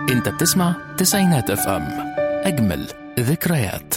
انت بتسمع تسعينات اف ام اجمل ذكريات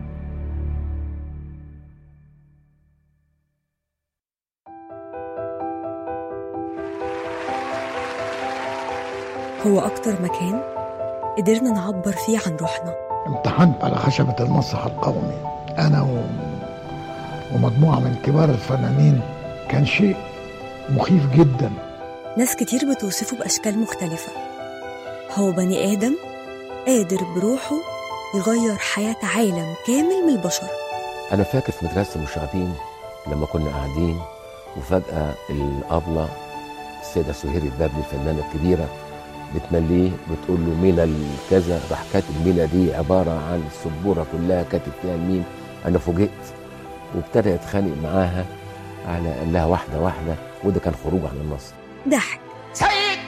هو أكتر مكان قدرنا نعبر فيه عن روحنا امتحنت على خشبة المسرح القومي أنا و... ومجموعة من كبار الفنانين كان شيء مخيف جدا ناس كتير بتوصفه بأشكال مختلفة هو بني آدم قادر بروحه يغير حياة عالم كامل من البشر أنا فاكر في مدرسة المشاغبين لما كنا قاعدين وفجأة الأبلة السيدة سهير البابلي الفنانة الكبيرة بتمليه بتقول له مينا الكذا راح كاتب مينا دي عبارة عن السبورة كلها كاتب فيها الميم أنا فوجئت وابتدى يتخانق معاها على قال لها واحدة واحدة وده كان خروج عن النص ضحك سيد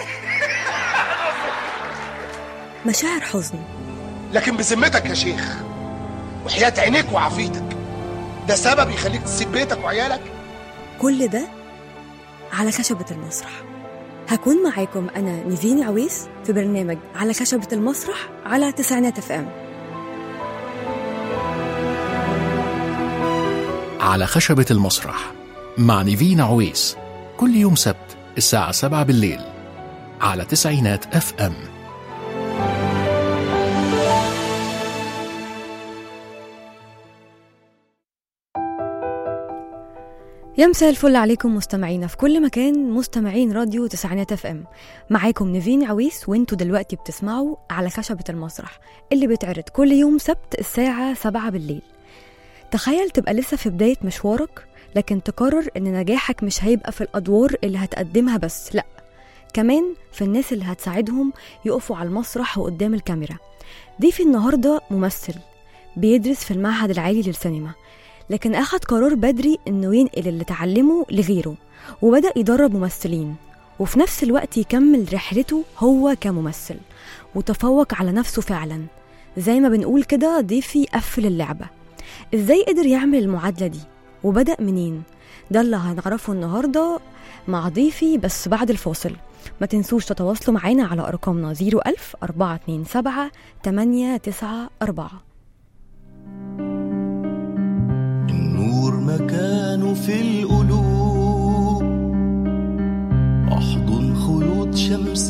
مشاعر حزن لكن بذمتك يا شيخ وحياة عينيك وعافيتك ده سبب يخليك تسيب بيتك وعيالك كل ده على خشبة المسرح هكون معاكم أنا نيفين عويس في برنامج على خشبة المسرح على تسعينات اف ام على خشبة المسرح مع نيفين عويس كل يوم سبت الساعة 7 بالليل على تسعينات اف ام يا مساء الفل عليكم مستمعينا في كل مكان مستمعين راديو تسعينات اف ام معاكم نيفين عويس وانتوا دلوقتي بتسمعوا على خشبة المسرح اللي بيتعرض كل يوم سبت الساعة 7 بالليل تخيل تبقى لسه في بداية مشوارك لكن تقرر ان نجاحك مش هيبقى في الادوار اللي هتقدمها بس لا كمان في الناس اللي هتساعدهم يقفوا على المسرح وقدام الكاميرا ضيفي النهارده ممثل بيدرس في المعهد العالي للسينما لكن أخد قرار بدري إنه ينقل اللي اتعلمه لغيره وبدأ يدرب ممثلين وفي نفس الوقت يكمل رحلته هو كممثل وتفوق على نفسه فعلا زي ما بنقول كده ضيفي قفل اللعبة إزاي قدر يعمل المعادلة دي وبدأ منين ده اللي هنعرفه النهاردة مع ضيفي بس بعد الفاصل ما تنسوش تتواصلوا معانا على أرقامنا 01000 427 894 النور مكانه في القلوب احضن خيوط شمس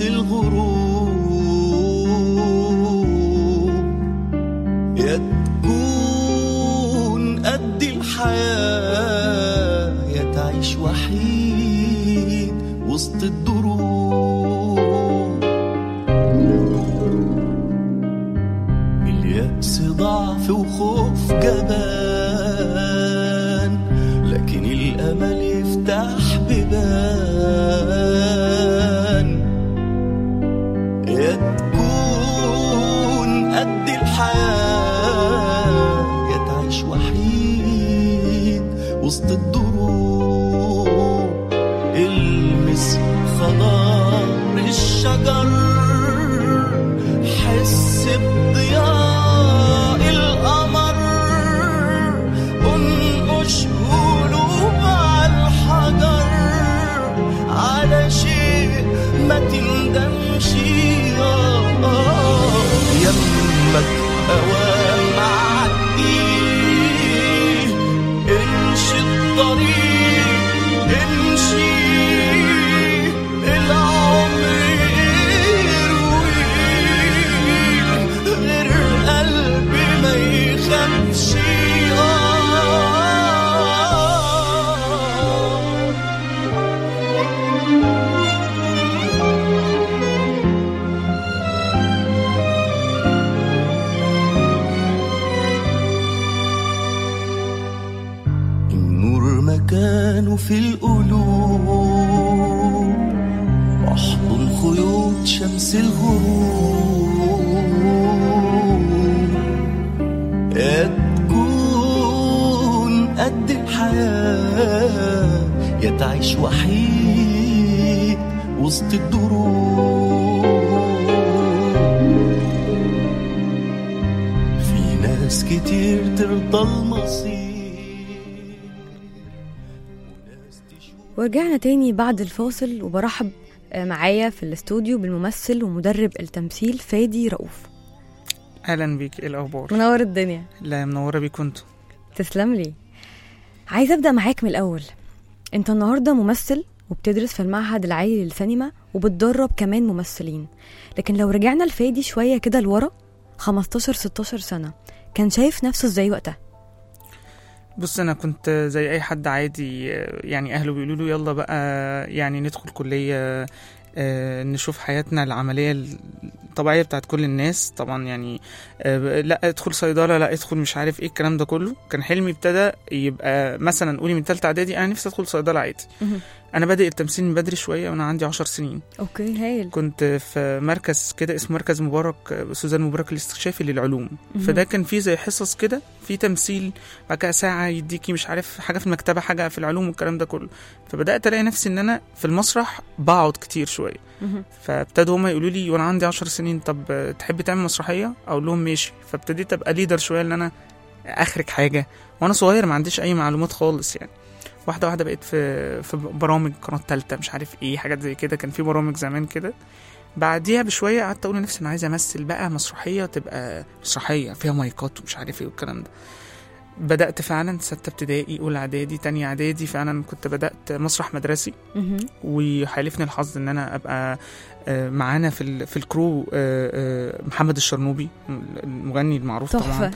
الغروب يا تكون قد الحياة يا تعيش وحيد وسط الدروب اليأس ضعف وخوف جبان لكن الأمل يفتح بيبان يا تكون قد الحياة يا تعيش وحيد وسط الدروب المس خضار الشجر حس بضياء القمر انقش قلوب على الحجر على شيء ما تندمش آه، آه، يمك اوام عدي امشي الطريق امشي العمر يروي غير قلبي ما يخافش آه النور مكانه في القلوب واحضن خيوط شمس الغروب يا تكون قد الحياة يا تعيش وحيد وسط الدروب في ناس كتير ترضى المصير وناس تشوف ورجعنا تاني بعد الفاصل وبرحب آه، معايا في الاستوديو بالممثل ومدرب التمثيل فادي رؤوف اهلا بيك ايه الاخبار منور الدنيا لا منوره بيك انتوا تسلم لي عايزه ابدا معاك من الاول انت النهارده ممثل وبتدرس في المعهد العالي للسينما وبتدرب كمان ممثلين لكن لو رجعنا لفادي شويه كده لورا 15 16 سنه كان شايف نفسه ازاي وقتها بص انا كنت زي اي حد عادي آه، يعني اهله بيقولوا له يلا بقى يعني ندخل كليه آه، نشوف حياتنا العمليه الطبيعيه بتاعت كل الناس طبعا يعني آه، لا ادخل صيدله لا ادخل مش عارف ايه الكلام ده كله كان حلمي ابتدى يبقى مثلا قولي من ثالثه اعدادي انا نفسي ادخل صيدله عادي مهم. انا بادئ التمثيل من بدري شويه وانا عندي عشر سنين اوكي هايل كنت في مركز كده اسمه مركز مبارك سوزان مبارك الاستكشافي للعلوم مهم. فده كان فيه زي حصص كده في تمثيل بعد كده ساعه يديكي مش عارف حاجه في المكتبه حاجه في العلوم والكلام ده كله فبدات الاقي نفسي ان انا في المسرح بقعد كتير شويه مهم. فابتدوا هما يقولوا لي وانا عندي عشر سنين طب آه، تحب تعمل مسرحيه اقول لهم ماشي فابتديت ابقى ليدر شويه ان انا اخرج حاجه وانا صغير ما عنديش اي معلومات خالص يعني واحده واحده بقيت في في برامج قناه تالتة مش عارف ايه حاجات زي كده كان في برامج زمان كده بعديها بشويه قعدت اقول لنفسي انا عايز امثل بقى مسرحيه تبقى مسرحيه فيها مايكات ومش عارف ايه والكلام ده بدات فعلا ستة ابتدائي اولى اعدادي تانية اعدادي فعلا كنت بدات مسرح مدرسي مهم. وحالفني الحظ ان انا ابقى آه، معانا في ال- في الكرو آه، آه، محمد الشرنوبي المغني المعروف طبعا تحفه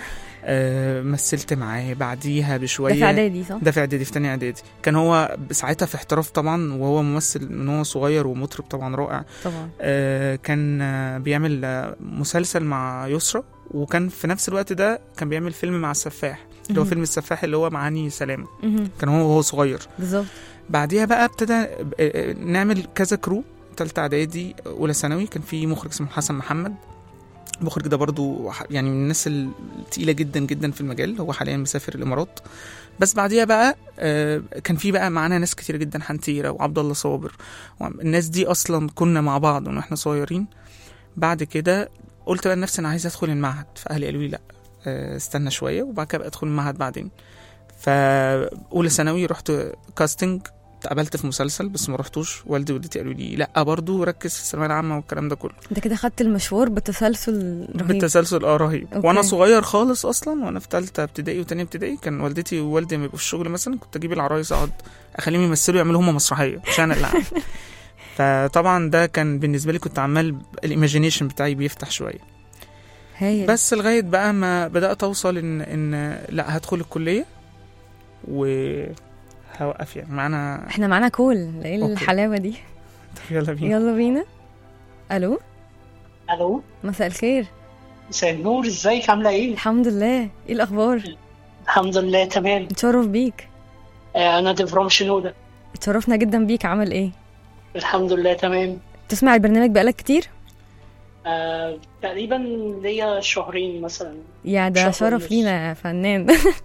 آه، مثلت معاه بعديها بشويه ده في اعدادي صح ده في اعدادي في تانية اعدادي كان هو ساعتها في احتراف طبعا وهو ممثل من هو صغير ومطرب طبعا رائع طبعا آه، كان آه، بيعمل آه، مسلسل مع يسرا وكان في نفس الوقت ده كان بيعمل فيلم مع السفاح اللي هو مهم. فيلم السفاح اللي هو معاني سلامه مهم. كان هو وهو صغير بالظبط بعديها بقى ابتدى آه، آه، نعمل كذا كرو تالتة اعدادي اولى ثانوي كان في مخرج اسمه حسن محمد المخرج ده برضو ح- يعني من الناس التقيله جدا جدا في المجال هو حاليا مسافر الامارات بس بعديها بقى آه، كان في بقى معانا ناس كتير جدا حنتيره وعبد الله صابر الناس دي اصلا كنا مع بعض واحنا صغيرين بعد كده قلت بقى لنفسي انا عايز ادخل المعهد فاهلي قالوا لي لا آه، استنى شويه وبعد كده بقى ادخل المعهد بعدين فاولى ثانوي رحت كاستنج اتقابلت في مسلسل بس ما رحتوش والدي ووالدتي قالوا لي لا برضو ركز في الثانويه العامه والكلام ده كله انت كده خدت المشوار بتسلسل رهيب بالتسلسل اه رهيب أوكي. وانا صغير خالص اصلا وانا في ثالثه ابتدائي وتانية ابتدائي كان والدتي ووالدي لما يبقوا في الشغل مثلا كنت اجيب العرايس اقعد اخليهم يمثلوا يعملوا هم مسرحيه مش انا اللي اعمل فطبعا ده كان بالنسبه لي كنت عمال الايماجينيشن بتاعي بيفتح شويه هايل بس لغايه بقى ما بدات اوصل ان ان لا هدخل الكليه وهوقف يعني معانا احنا معانا كول ايه أوكي. الحلاوه دي طب يلا بينا يلا بينا الو الو مساء الخير مساء النور ازيك عامله ايه الحمد لله ايه الاخبار الحمد لله تمام اتشرف بيك آه انا ديفرام شنوده اتشرفنا جدا بيك عامل ايه الحمد لله تمام تسمع البرنامج بقالك كتير آه تقريبا ليا شهرين مثلا يا ده شهر شرف ونص. لينا يا فنان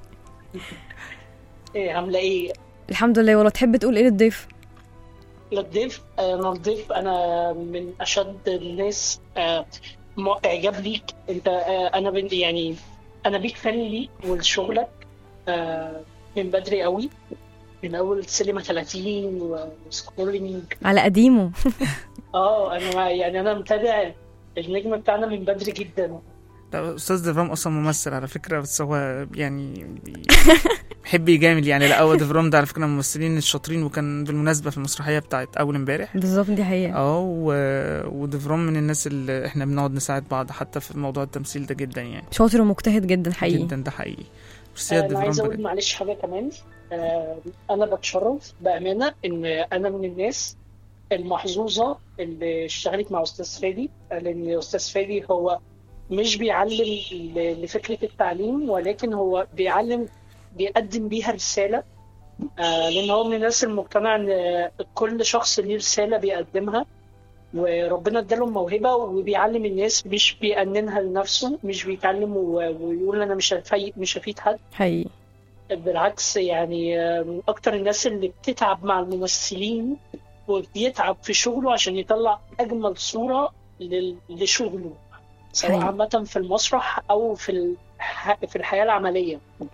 ايه عامله ايه الحمد لله والله تحب تقول ايه للضيف للضيف آه، انا الضيف انا من اشد الناس آه م- اعجاب ليك انت آه انا بن يعني انا بيك فان ليك ولشغلك آه من بدري قوي من اول سينما 30 وسكرولينج على قديمه اه انا ما- يعني انا متابع النجم بتاعنا من بدري جدا ده استاذ ديفرام اصلا ممثل على فكره بس هو يعني بي- بيحب يجامل يعني لا هو ديفرام ده على فكره من الممثلين الشاطرين وكان بالمناسبه في المسرحيه بتاعت اول امبارح بالظبط دي حقيقه اه و- وديفرام من الناس اللي احنا بنقعد نساعد بعض حتى في موضوع التمثيل ده جدا يعني شاطر ومجتهد جدا حقيقي جدا ده حقيقي ميرسي يا انا ديفرام عايز اقول بجد. معلش حاجه كمان آه، انا بتشرف بامانه ان انا من الناس المحظوظه اللي اشتغلت مع استاذ فادي لان استاذ فادي هو مش بيعلم ل- لفكره التعليم ولكن هو بيعلم بيقدم بيها رساله آه، لان هو من الناس المقتنع ان كل شخص ليه رساله بيقدمها وربنا اداله موهبه وبيعلم الناس مش بيأننها لنفسه مش بيتعلم و- ويقول انا مش هفيد مش هفيد حد حقيقي بالعكس يعني آه، من اكتر الناس اللي بتتعب مع الممثلين وبيتعب في شغله عشان يطلع اجمل صوره لل- لشغله سواء حقيقي. عامه في المسرح او في الح... في الحياه العمليه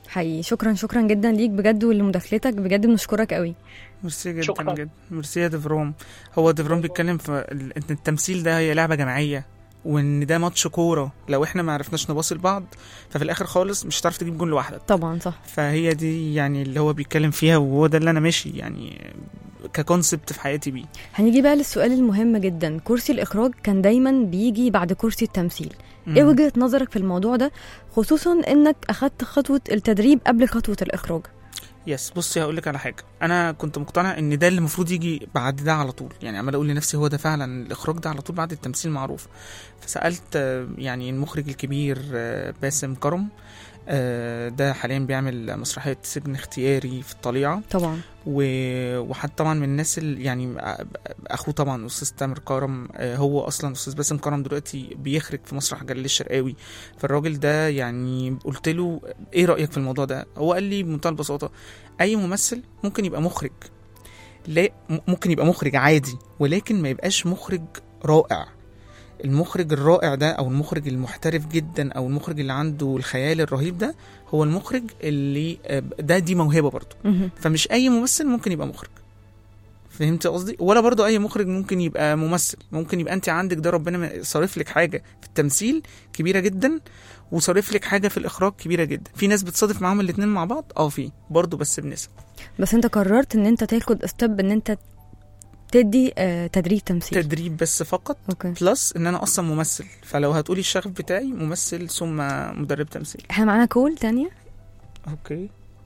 حقيقي شكرا شكرا جدا ليك بجد ولمداخلتك بجد بنشكرك قوي ميرسي جدا شكراً. جدا ميرسي يا ديفروم هو ديفروم بيتكلم في ال- ان التمثيل ده هي لعبه جماعيه وان ده ماتش كوره لو احنا ما عرفناش نباصي لبعض ففي الاخر خالص مش هتعرف تجيب جون لوحدك طبعا صح فهي دي يعني اللي هو بيتكلم فيها وهو ده اللي انا ماشي يعني ككونسبت في حياتي بيه هنيجي بقى للسؤال المهم جدا كرسي الاخراج كان دايما بيجي بعد كرسي التمثيل ايه مم. وجهه نظرك في الموضوع ده خصوصا انك اخدت خطوه التدريب قبل خطوه الاخراج يس بصي هقول لك على حاجه انا كنت مقتنع ان ده اللي المفروض يجي بعد ده على طول يعني عمال اقول لنفسي هو ده فعلا الاخراج ده على طول بعد التمثيل معروف فسالت آه، يعني المخرج الكبير آه، باسم كرم آه، ده حاليا بيعمل مسرحيه سجن اختياري في الطليعه طبعا و- وحد طبعا من الناس اللي يعني اخوه طبعا استاذ تامر كرم آه، هو اصلا استاذ باسم كرم دلوقتي بيخرج في مسرح جلال الشرقاوي فالراجل ده يعني قلت له ايه رايك في الموضوع ده هو قال لي بمنتهى البساطه اي ممثل ممكن يبقى مخرج لا م- ممكن يبقى مخرج عادي ولكن ما يبقاش مخرج رائع المخرج الرائع ده او المخرج المحترف جدا او المخرج اللي عنده الخيال الرهيب ده هو المخرج اللي آه، ده دي موهبه برضه مهم. فمش اي ممثل ممكن يبقى مخرج فهمت قصدي ولا برضو اي مخرج ممكن يبقى ممثل ممكن يبقى انت عندك ده ربنا صارف لك حاجه في التمثيل كبيره جدا وصارف لك حاجه في الاخراج كبيره جدا في ناس بتصادف معاهم الاثنين مع بعض اه في برضو بس بنسب بس انت قررت ان انت تاخد ستيب ان انت تدي آه، تدريب تمثيل تدريب بس فقط اوكي بلس ان انا اصلا ممثل فلو هتقولي الشغف بتاعي ممثل ثم مدرب تمثيل احنا معانا كول تانية اوكي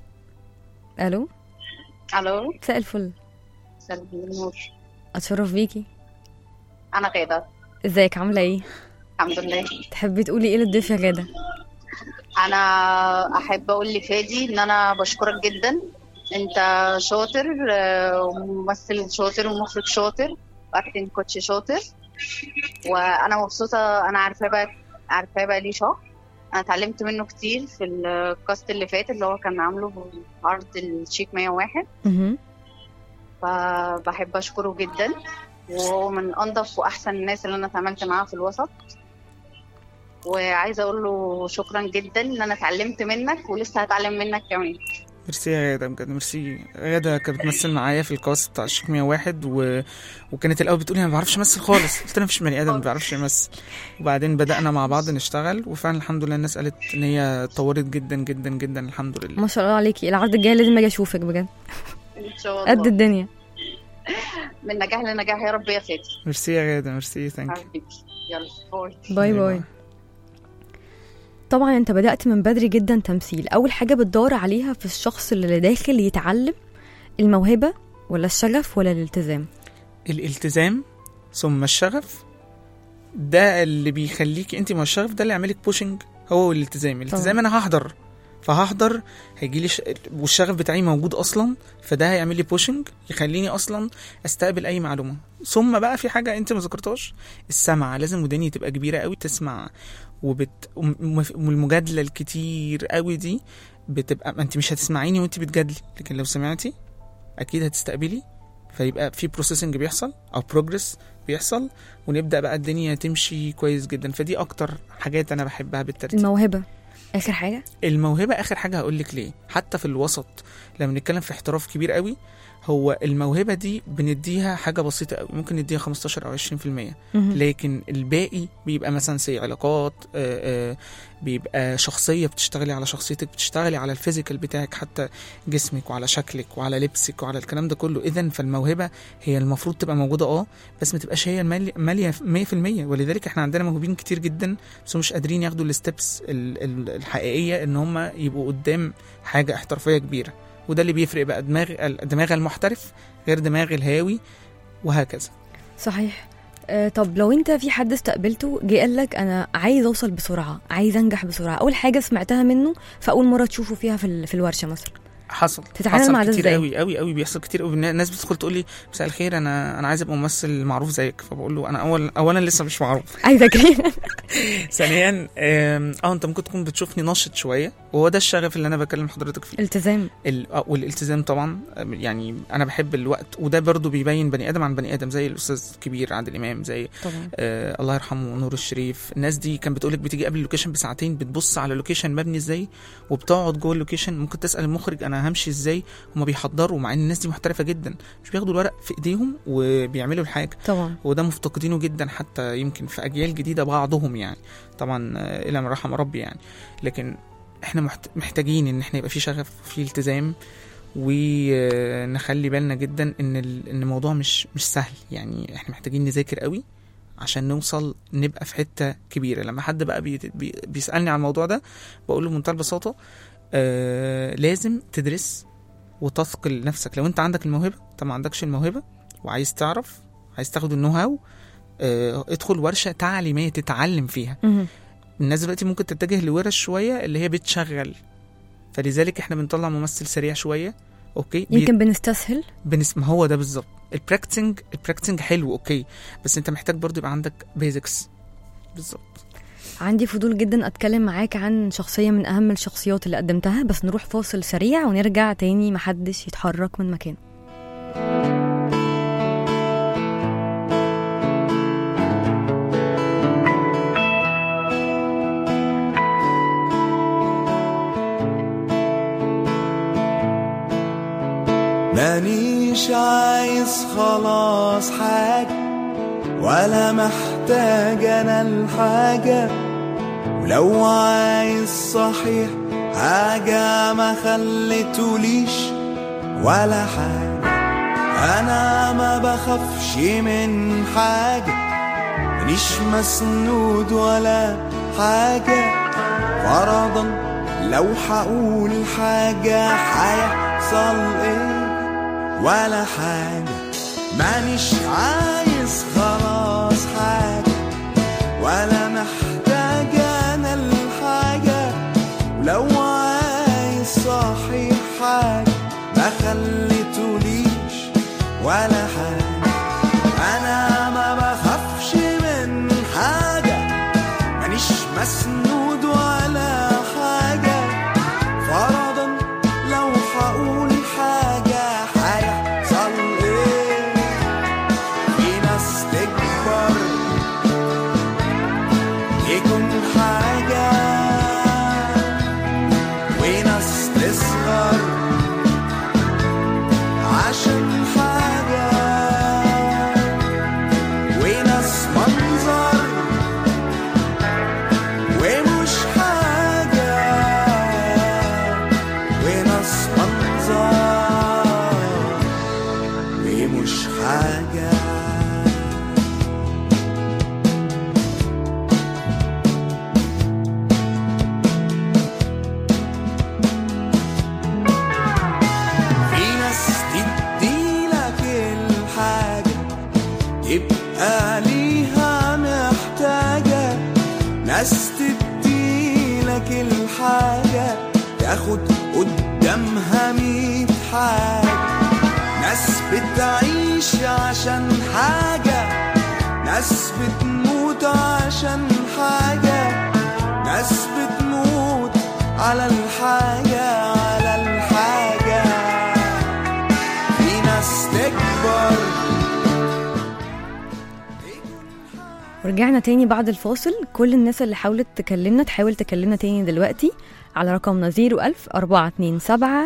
الو الو مساء الفل مساء النور اتشرف بيكي انا غاده ازيك عامله ايه الحمد لله تحبي تقولي ايه للضيف يا غاده انا احب اقول لفادي ان انا بشكرك جدا انت شاطر آه، وممثل شاطر ومخرج شاطر واكتنج كوتش شاطر وانا مبسوطه انا عارفاه بقى عارفاه بقى ليه شهر انا اتعلمت منه كتير في الكاست اللي فات اللي هو كان عامله في عرض الشيك 101 مهم. فبحب اشكره جدا وهو من انظف واحسن الناس اللي انا اتعاملت معاها في الوسط وعايزه اقول له شكرا جدا ان انا اتعلمت منك ولسه هتعلم منك كمان ميرسي يا غادة بجد ميرسي غادة كانت بتمثل معايا في الكاست بتاع الشيك 101 و... وكانت الأول بتقولي أنا ما بعرفش أمثل خالص قلت لها مفيش بني آدم ما بيعرفش يمثل وبعدين بدأنا مع بعض نشتغل وفعلا الحمد لله الناس قالت إن هي اتطورت جدا جدا جدا الحمد لله ما شاء الله عليكي العرض الجاي لازم اجي اشوفك بجد ان شاء قد الله الدنيا من نجاح لنجاح يا رب يا فادي ميرسي يا غادة ميرسي ثانك حبيبي يلا باي باي باي طبعا انت بدأت من بدري جدا تمثيل اول حاجة بتدور عليها في الشخص اللي داخل يتعلم الموهبة ولا الشغف ولا الالتزام الالتزام ثم الشغف ده اللي بيخليك انت ما الشغف ده اللي يعملك بوشنج هو الالتزام الالتزام انا هحضر فهحضر هيجي لي ش... والشغف بتاعي موجود اصلا فده هيعمل لي بوشنج يخليني اصلا استقبل اي معلومه ثم بقى في حاجه انت ما ذكرتهاش السمع لازم وداني تبقى كبيره قوي تسمع وبت وم- والمجادله الكتير قوي دي بتبقى ما انت مش هتسمعيني وانت بتجادلي لكن لو سمعتي اكيد هتستقبلي فيبقى في بروسيسنج بيحصل او بروجرس بيحصل ونبدا بقى الدنيا تمشي كويس جدا فدي اكتر حاجات انا بحبها بالترتيب الموهبة اخر حاجة الموهبه اخر حاجه هقول لك ليه حتى في الوسط لما بنتكلم في احتراف كبير قوي هو الموهبه دي بنديها حاجه بسيطه قوي ممكن نديها 15 او 20% مهم. لكن الباقي بيبقى مثلا سي علاقات آه، آه، بيبقى شخصيه بتشتغلي على شخصيتك بتشتغلي على الفيزيكال بتاعك حتى جسمك وعلى شكلك وعلى لبسك وعلى الكلام ده كله اذا فالموهبه هي المفروض تبقى موجوده اه بس ما تبقاش هي المالي- ماليه 100% ولذلك احنا عندنا موهوبين كتير جدا بس هم مش قادرين ياخدوا الستبس الحقيقيه ان هم يبقوا قدام حاجه احترافيه كبيره وده اللي بيفرق بقى دماغ دماغ المحترف غير دماغ الهاوي وهكذا صحيح آه طب لو انت في حد استقبلته جه قال لك انا عايز اوصل بسرعه عايز انجح بسرعه اول حاجه سمعتها منه فاول مره تشوفه فيها في ال- في الورشه مثلا حصل تتعامل حصل مع ده كتير ازاي؟ قوي قوي قوي بيحصل كتير قوي الناس بتدخل تقول لي مساء الخير انا انا عايز ابقى ممثل معروف زيك فبقول له انا اول اولا لسه مش معروف عايزه اجري ثانيا آم، اه انت ممكن تكون بتشوفني نشط شويه وهو ده الشغف اللي انا بكلم حضرتك فيه التزام ال- آه، والالتزام طبعا يعني انا بحب الوقت وده برضو بيبين بني ادم عن بني ادم زي الاستاذ الكبير عادل امام زي طبعا آه الله يرحمه نور الشريف الناس دي كانت بتقولك بتيجي قبل اللوكيشن بساعتين بتبص على اللوكيشن مبني ازاي وبتقعد جوه اللوكيشن ممكن تسال المخرج انا همشي ازاي هما بيحضروا مع ان الناس دي محترفه جدا مش بياخدوا الورق في ايديهم وبيعملوا الحاجه طبعا وده مفتقدينه جدا حتى يمكن في اجيال جديده بعضهم يعني طبعا آه، الى من رحم ربي يعني لكن احنا محت- محتاجين ان احنا يبقى في شغف في التزام ونخلي بالنا جدا ان ال- ان الموضوع مش مش سهل يعني احنا محتاجين نذاكر قوي عشان نوصل نبقى في حته كبيره لما حد بقى بي بي بيسالني عن الموضوع ده بقول له بمنتهى البساطه آه لازم تدرس وتثقل نفسك لو انت عندك الموهبه طب ما عندكش الموهبه وعايز تعرف عايز تاخد النو هاو آه ادخل ورشه تعليميه تتعلم فيها مهم. الناس دلوقتي ممكن تتجه لورش شويه اللي هي بتشغل فلذلك احنا بنطلع ممثل سريع شويه اوكي بي- يمكن بنستسهل بنسمع هو ده بالظبط البراكتنج البراكتنج حلو اوكي بس انت محتاج برضو يبقى عندك بيزكس بالظبط عندي فضول جدا اتكلم معاك عن شخصيه من اهم الشخصيات اللي قدمتها بس نروح فاصل سريع ونرجع تاني محدش يتحرك من مكانه مانيش عايز خلاص حاجة ولا محتاج أنا الحاجة ولو عايز صحيح حاجة ما خليتوليش ولا حاجة أنا ما بخافش من حاجة مانيش مسنود ولا حاجة فرضا لو هقول حاجة هيحصل ايه ولا حاجة مانيش عايز خلاص حاجة ولا محتاج انا الحاجة ولو عايز صحيح حاجة ما خليتوليش ولا حاجة انا ما بخافش من حاجة مانيش مسنود ولا حاجة فرضا لو هقول حاجة هيحصل ايه في ناس تكبر يكون حاجة وناس تصغر عشان حاجة وناس منظر ومش حاجة وناس منظر ومش حاجة في ناس تديلك الحاجة تبقى ليها محتاجة ناس تديلك الحاجة تاخد قدامها ميت حاجة ناس بتعيش عشان حاجة ناس بتموت عشان حاجة ناس بتموت على الحاجة على الحاجة في ناس تكبر ورجعنا تاني بعد الفاصل كل الناس اللي حاولت تكلمنا تحاول تكلمنا تاني دلوقتي على رقمنا 01000 427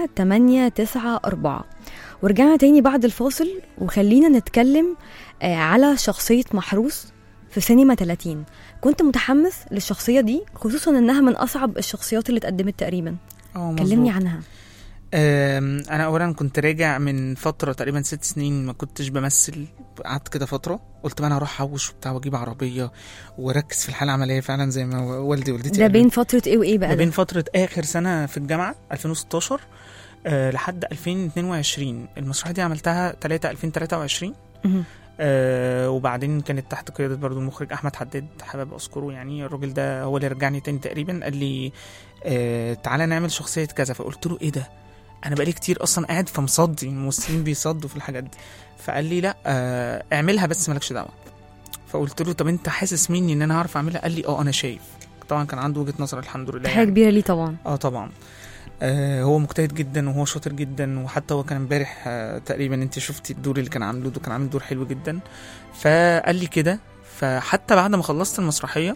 894 ورجعنا تاني بعد الفاصل وخلينا نتكلم آه، على شخصية محروس في سينما 30 كنت متحمس للشخصية دي خصوصا انها من اصعب الشخصيات اللي اتقدمت تقريبا اه كلمني مظبوط. عنها أم، انا اولا كنت راجع من فتره تقريبا ست سنين ما كنتش بمثل قعدت كده فتره قلت بقى انا هروح احوش وبتاع واجيب عربيه واركز في الحاله العمليه فعلا زي ما والدي ووالدتي ده قالوا. بين فترة ايه وايه بقى ما ده؟ بين فتره اخر سنه في الجامعه 2016 أه لحد 2022 المسرحيه دي عملتها 3 2023 مهم. آه وبعدين كانت تحت قيادة برضو المخرج أحمد حداد حابب أذكره يعني الراجل ده هو اللي رجعني تاني تقريبا قال لي آه تعالى نعمل شخصية كذا فقلت له إيه ده أنا بقالي كتير أصلا قاعد في مصدي الممثلين بيصدوا في الحاجات دي فقال لي لا آه اعملها بس مالكش دعوة فقلت له طب أنت حاسس مني إن أنا هعرف أعملها قال لي أه أنا شايف طبعا كان عنده وجهه نظر الحمد لله حاجه كبيره ليه طبعا اه طبعا آه هو مجتهد جدا وهو شاطر جدا وحتى هو كان امبارح آه تقريبا انت شفتي الدور اللي كان عامله ده كان عامل دور حلو جدا فقال لي كده فحتى بعد ما خلصت المسرحيه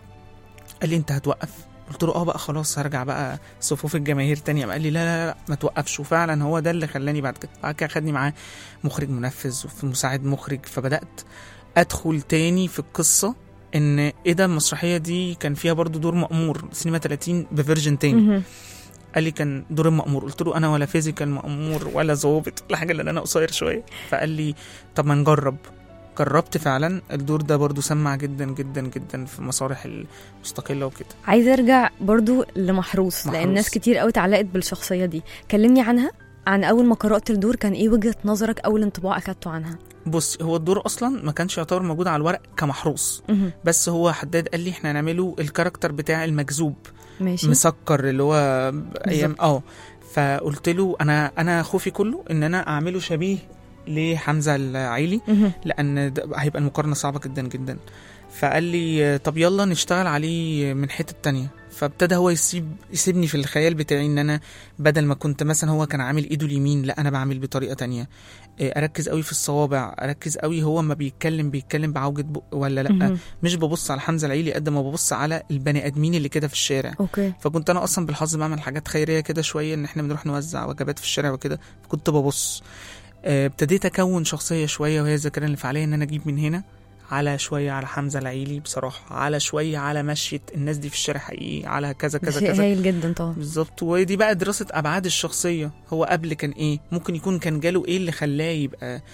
قال لي انت هتوقف قلت له اه بقى خلاص هرجع بقى صفوف الجماهير تانية قال لي لا لا لا ما توقفش وفعلا هو ده اللي خلاني بعد كده بعد كده خدني معاه مخرج منفذ وفي مساعد مخرج فبدات ادخل تاني في القصه ان ايه ده المسرحيه دي كان فيها برضو دور مأمور سينما 30 بفيرجن تاني مهم. قال لي كان دور المأمور قلت له انا ولا فيزيكال مأمور ولا ظابط ولا حاجه لان انا قصير شويه فقال لي طب ما نجرب جربت فعلا الدور ده برضو سمع جدا جدا جدا في المسارح المستقله وكده عايزه ارجع برضو لمحروس لان محروس. ناس كتير قوي اتعلقت بالشخصيه دي كلمني عنها عن اول ما قرات الدور كان ايه وجهه نظرك اول انطباع اخدته عنها بص هو الدور اصلا ما كانش يعتبر موجود على الورق كمحروس مهم. بس هو حداد قال لي احنا هنعمله الكاركتر بتاع المجذوب ماشي مسكر اللي هو ايام اه فقلت له انا انا خوفي كله ان انا اعمله شبيه لحمزه العيلي مهم. لان ده هيبقى المقارنه صعبه جدا جدا فقال لي طب يلا نشتغل عليه من حته تانية فابتدى هو يسيب يسيبني في الخيال بتاعي ان انا بدل ما كنت مثلا هو كان عامل ايده اليمين لا انا بعمل بطريقه تانية إيه، اركز قوي في الصوابع اركز قوي هو ما بيتكلم بيتكلم بعوجه بق ولا لا مهم. مش ببص على حمزه العيلي قد ما ببص على البني ادمين اللي كده في الشارع اوكي فكنت انا اصلا بالحظ بعمل حاجات خيريه كده شويه ان احنا بنروح نوزع وجبات في الشارع وكده فكنت ببص آه، ابتديت اكون شخصيه شويه وهي الذاكره الانفعاليه ان انا اجيب من هنا على شويه على حمزه العيلي بصراحه على شويه على مشيه الناس دي في الشارع حقيقي على كذا ده كذا شيء كذا هايل جدا طبعا بالظبط ودي بقى دراسه ابعاد الشخصيه هو قبل كان ايه ممكن يكون كان جاله ايه اللي خلاه يبقى آه،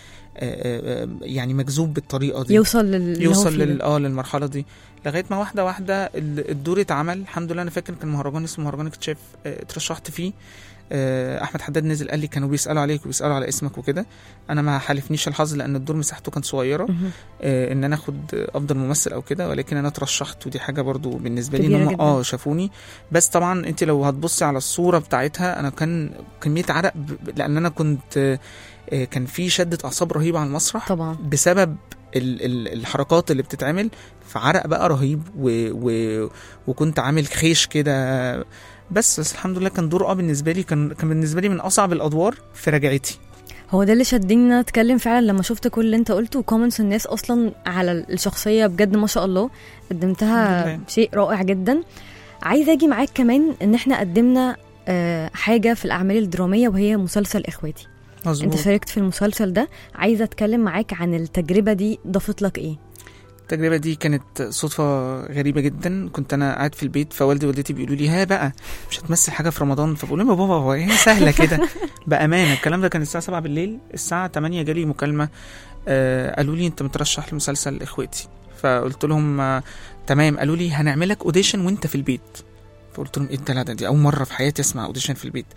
آه، آه، يعني مجذوب بالطريقه دي يوصل لل اللي هو يوصل فيه ده. لل اه للمرحله دي لغايه ما واحده واحده ال- الدور اتعمل الحمد لله انا فاكر كان مهرجان اسمه مهرجان اكتشاف آه، اترشحت فيه آه، احمد حداد نزل قال لي كانوا بيسالوا عليك وبيسالوا على اسمك وكده انا ما حالفنيش الحظ لان الدور مساحته كانت صغيره مهم. آه، ان انا اخد افضل ممثل او كده ولكن انا اترشحت ودي حاجه برضو بالنسبه لي ان كبيرة هم جداً. اه شافوني بس طبعا انت لو هتبصي على الصوره بتاعتها انا كان كميه عرق ب- لان انا كنت آه، آه، كان في شده اعصاب رهيبه على المسرح طبعا بسبب ال ال الحركات اللي بتتعمل فعرق بقى رهيب و و وكنت عامل خيش كده بس, بس الحمد لله كان دور اه بالنسبه لي كان كان بالنسبه لي من اصعب الادوار في رجعتي هو ده اللي شدني ان انا اتكلم فعلا لما شفت كل اللي انت قلته وكومنتس الناس اصلا على الشخصيه بجد ما شاء الله قدمتها الحمد لله. شيء رائع جدا عايزه اجي معاك كمان ان احنا قدمنا آه، حاجه في الاعمال الدراميه وهي مسلسل اخواتي انت مظبوط شاركت في المسلسل ده عايزه اتكلم معاك عن التجربه دي ضافت لك ايه التجربه دي كانت صدفه غريبه جدا كنت انا قاعد في البيت فوالدي ووالدتي بيقولوا لي ها بقى مش هتمثل حاجه في رمضان فبقول لهم يا بابا هو هي سهله كده بامانه الكلام ده كان الساعه 7 بالليل الساعه 8 جالي مكالمه آه قالوا لي انت مترشح لمسلسل اخواتي فقلت لهم آه تمام قالوا لي هنعملك اوديشن وانت في البيت فقلت لهم ايه الدلع ده دي اول مره في حياتي اسمع اوديشن في البيت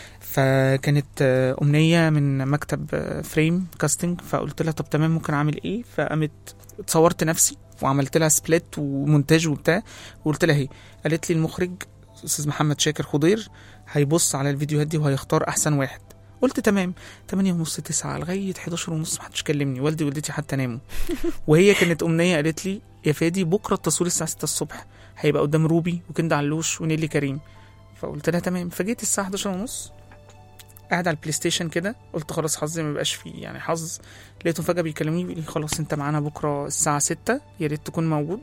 فكانت آه، امنيه من مكتب آه، فريم كاستنج فقلت لها طب تمام ممكن اعمل ايه فقامت صورت نفسي وعملت لها سبليت ومونتاج وبتاع وقلت لها هي قالت لي المخرج استاذ محمد شاكر خضير هيبص على الفيديوهات دي وهيختار احسن واحد قلت تمام 8 ونص 9 لغايه 11 ونص محدش كلمني والدي ووالدتي حتى ناموا وهي كانت امنيه قالت لي يا فادي بكره التصوير الساعه 6 الصبح هيبقى قدام روبي وكند علوش ونيلي كريم فقلت لها تمام فجيت الساعه 11 ونص قاعد على البلاي ستيشن كده قلت خلاص حظي ما بقاش فيه يعني حظ لقيتهم فجاه بيكلموني بيقول لي خلاص انت معانا بكره الساعه 6 يا ريت تكون موجود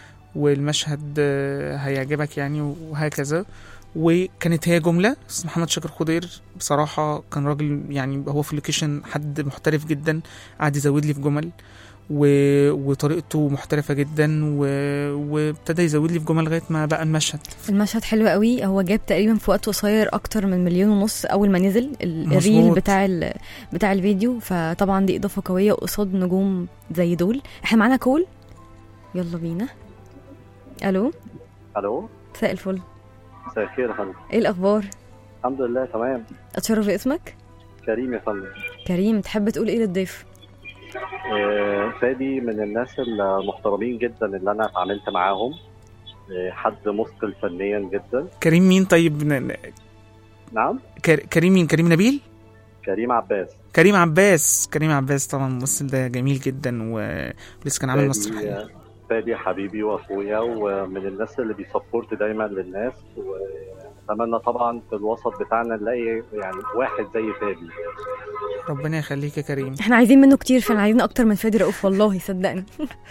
والمشهد آه، هيعجبك يعني وهكذا وكانت هي جمله استاذ محمد شاكر خضير بصراحه كان راجل يعني هو في اللوكيشن حد محترف جدا قعد يزود لي في جمل و... وطريقته محترفه جدا و... وابتدى يزود لي في جمل لغايه ما بقى المشهد المشهد حلو قوي هو جاب تقريبا في وقت قصير اكتر من مليون ونص اول ما نزل ال- مظبوط. الريل بتاع ال- بتاع الفيديو فطبعا دي اضافه قويه قصاد نجوم زي دول احنا معانا كول يلا بينا الو الو مساء الفل مساء الخير يا فندم ايه الاخبار الحمد لله تمام اتشرف باسمك كريم يا فندم كريم تحب تقول ايه للضيف آه، فادي من الناس المحترمين جدا اللي انا اتعاملت معاهم آه، حد مثقل فنيا جدا كريم مين طيب ن- ن- نعم كر... كريم مين كريم نبيل كريم عباس كريم عباس كريم عباس طبعا الممثل ده جميل جدا و- ولسه كان عامل فادي مسرحيه آه، فادي حبيبي واخويا ومن الناس اللي بيسبورت دايما للناس واتمنى طبعا في الوسط بتاعنا نلاقي يعني واحد زي فادي ربنا يخليك يا كريم احنا عايزين منه كتير فعلا عايزين اكتر من فادي رؤوف والله صدقني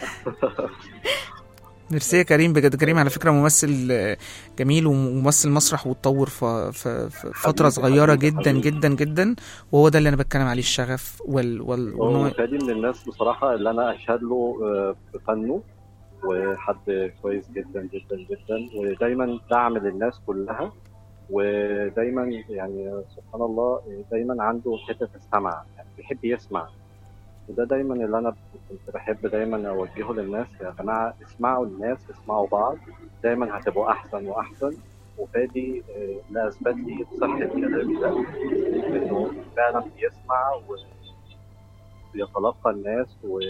ميرسي يا كريم بجد كريم على فكره ممثل آه، جميل وممثل مسرح واتطور في في في فتره حبيبي، صغيره حبيبي، جدا حبيبي. جدا جدا وهو ده اللي انا بتكلم عليه الشغف وال وال وإن هو هو- فادي من الناس بصراحة اللي أنا أشهد له آه، بفنه وحد كويس جدا جدا جدا ودايما دعم للناس كلها ودايما يعني سبحان الله دايما عنده حتة السمع يعني بيحب يسمع وده دايما اللي أنا كنت بحب دايما أوجهه للناس يا جماعة اسمعوا الناس اسمعوا بعض دايما هتبقوا أحسن وأحسن وفادي آه، لا أثبت لي صحة كلامي ده إنه فعلا بيسمع و بيتلقى الناس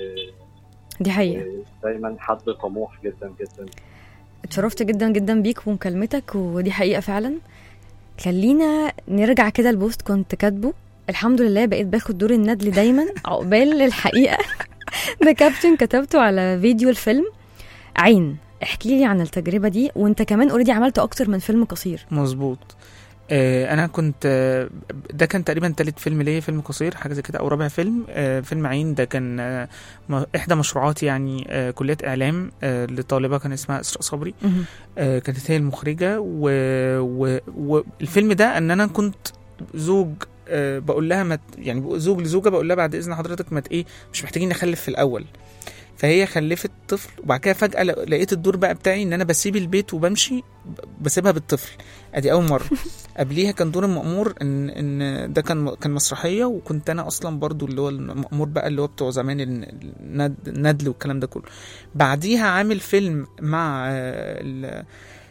دي حقيقه ودايما حد طموح جدا جدا اتشرفت جدا جدا بيك ومكالمتك ودي حقيقه فعلا خلينا نرجع كده البوست كنت كاتبه الحمد لله بقيت باخد دور الندل دايما عقبال الحقيقه ده كابشن كتبته على فيديو الفيلم عين احكي لي عن التجربه دي وانت كمان اوريدي عملت اكتر من فيلم قصير مظبوط آه، انا كنت آه، ده كان تقريبا تالت فيلم ليا فيلم قصير حاجه زي كده او رابع فيلم آه، فيلم عين ده كان آه، م- احدى مشروعاتي يعني آه، كليه اعلام آه، لطالبه كان اسمها اسراء صبري مهم. آه، كانت هي المخرجه و- و- والفيلم ده ان انا كنت زوج آه، بقول لها ما ت- يعني زوج لزوجه بقول لها بعد اذن حضرتك ما ت- ايه مش محتاجين نخلف في الاول فهي خلفت طفل وبعد كده فجاه ل- لقيت الدور بقى بتاعي ان انا بسيب البيت وبمشي ب- بسيبها بالطفل ادي اول مره قبليها كان دور المأمور ان ان ده كان كان مسرحيه وكنت انا اصلا برضو اللي هو المأمور بقى اللي هو بتوع زمان الن- الند الندل والكلام ده كله بعديها عامل فيلم مع آه، ال-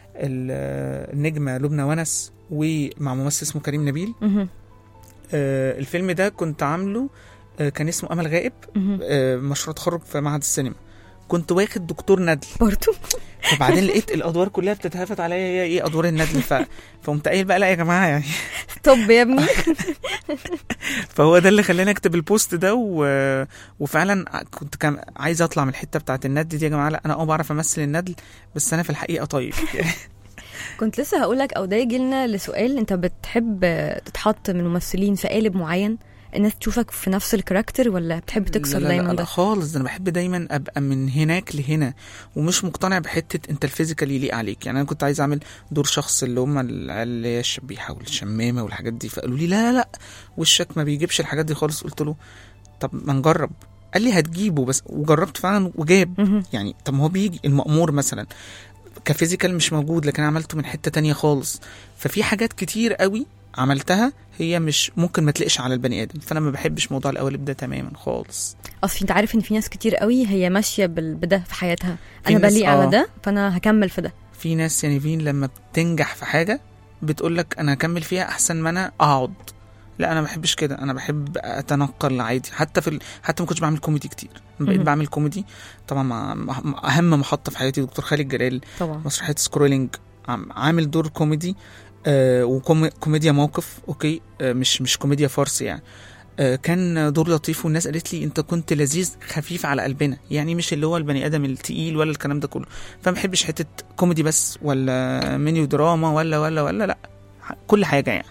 ال- النجمه لبنى ونس ومع ممثل اسمه كريم نبيل مهم. آه، الفيلم ده كنت عامله آه، كان اسمه امل غائب مهم. آه، مشروع تخرج في معهد السينما كنت واخد دكتور ندل برضو فبعدين لقيت الادوار كلها بتتهافت عليا هي ايه ادوار الندل ف... فقمت قايل بقى لا يا جماعه يعني طب يا ابني فهو ده اللي خلاني اكتب البوست ده و... وفعلا كنت كان عايز اطلع من الحته بتاعت الندل دي يا جماعه لا انا اه بعرف امثل الندل بس انا في الحقيقه طيب كنت لسه هقولك او ده يجي لنا لسؤال انت بتحب تتحط من ممثلين في قالب معين الناس تشوفك في نفس الكاركتر ولا بتحب تكسر لا لا دايما لا, لا ده خالص ده انا بحب دايما ابقى من هناك لهنا ومش مقتنع بحته انت الفيزيكال يليق عليك يعني انا كنت عايز اعمل دور شخص اللي هم اللي هي الشبيحه والشمامه والحاجات دي فقالوا لي لا لا لا وشك ما بيجيبش الحاجات دي خالص قلت له طب ما نجرب قال لي هتجيبه بس وجربت فعلا وجاب مهم. يعني طب ما هو بيجي المأمور مثلا كفيزيكال مش موجود لكن عملته من حته تانية خالص ففي حاجات كتير قوي عملتها هي مش ممكن ما تلاقيش على البني ادم فانا ما بحبش موضوع القوالب ده تماما خالص اصل انت عارف ان في ناس كتير قوي هي ماشيه بال- بده في حياتها في انا ناس- بليق آه. على ده فانا هكمل في ده في ناس يا نيفين لما بتنجح في حاجه بتقول لك انا هكمل فيها احسن ما انا اقعد لا انا ما بحبش كده انا بحب اتنقل عادي حتى في ال... حتى ما كنتش بعمل كوميدي كتير بقيت مهم. بعمل كوميدي طبعا مع مع اهم محطه في حياتي دكتور خالد جلال طبعا مسرحيه سكرولينج عم- عامل دور كوميدي آه وكوميديا موقف اوكي آه مش مش كوميديا فارسي يعني آه كان دور لطيف والناس قالت لي انت كنت لذيذ خفيف على قلبنا يعني مش اللي هو البني ادم التقيل ولا الكلام ده كله فما بحبش حته كوميدي بس ولا مينيو دراما ولا ولا ولا لا كل حاجه يعني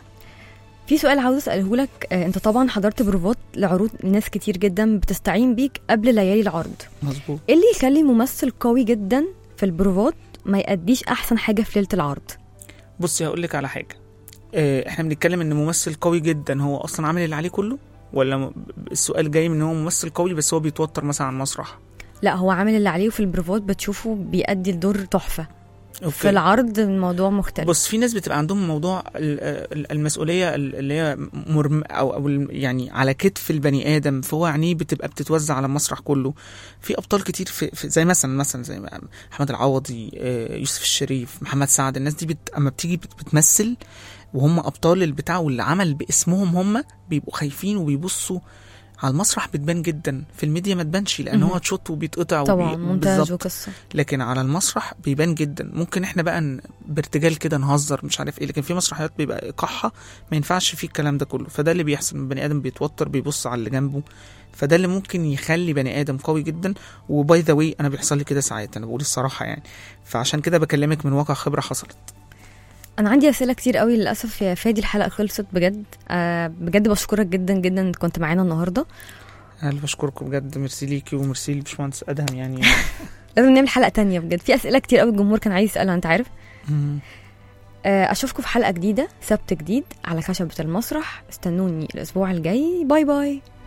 في سؤال عاوز اساله لك آه، انت طبعا حضرت بروفات لعروض ناس كتير جدا بتستعين بيك قبل ليالي العرض مظبوط ايه اللي يخلي ممثل قوي جدا في البروفات ما يأديش احسن حاجه في ليله العرض بصي هقول لك على حاجه آه، احنا بنتكلم ان ممثل قوي جدا هو اصلا عامل اللي عليه كله ولا م- السؤال جاي من ان هو ممثل قوي بس هو بيتوتر مثلا على المسرح لا هو عامل اللي عليه وفي البروفات بتشوفه بيأدي الدور تحفه أوكي. في العرض الموضوع مختلف بص في ناس بتبقى عندهم موضوع ال- ال- المسؤوليه ال- اللي هي مرم او او ال- يعني على كتف البني ادم فهو عينيه بتبقى بتتوزع على المسرح كله في ابطال كتير في, في زي مثلا مثلا زي محمد العوضي آه، يوسف الشريف محمد سعد الناس دي بت اما بتيجي بت- بتمثل وهم ابطال البتاع واللي عمل باسمهم هم بيبقوا خايفين وبيبصوا على المسرح بتبان جدا في الميديا ما تبانش لان مهم. هو تشوت وبيتقطع طبعا وبي- مونتاج بالظبط. وقصه لكن على المسرح بيبان جدا ممكن احنا بقى ن- بارتجال كده نهزر مش عارف ايه لكن في مسرحيات بيبقى ايقاعها ما ينفعش فيه الكلام ده كله فده اللي بيحصل البني ادم بيتوتر بيبص على اللي جنبه فده اللي ممكن يخلي بني ادم قوي جدا وباي ذا واي انا بيحصل لي كده ساعات انا بقول الصراحه يعني فعشان كده بكلمك من واقع خبره حصلت انا عندي اسئله كتير قوي للاسف يا فادي الحلقه خلصت بجد آه بجد بشكرك جدا جدا إنك كنت معانا النهارده انا اللي بشكركم بجد ميرسي ليكي وميرسي لباشمهندس ادهم يعني لازم نعمل حلقه تانية بجد في اسئله كتير قوي الجمهور كان عايز يسالها انت عارف مم. آه، اشوفكم في حلقه جديده سبت جديد على خشبه المسرح استنوني الاسبوع الجاي باي باي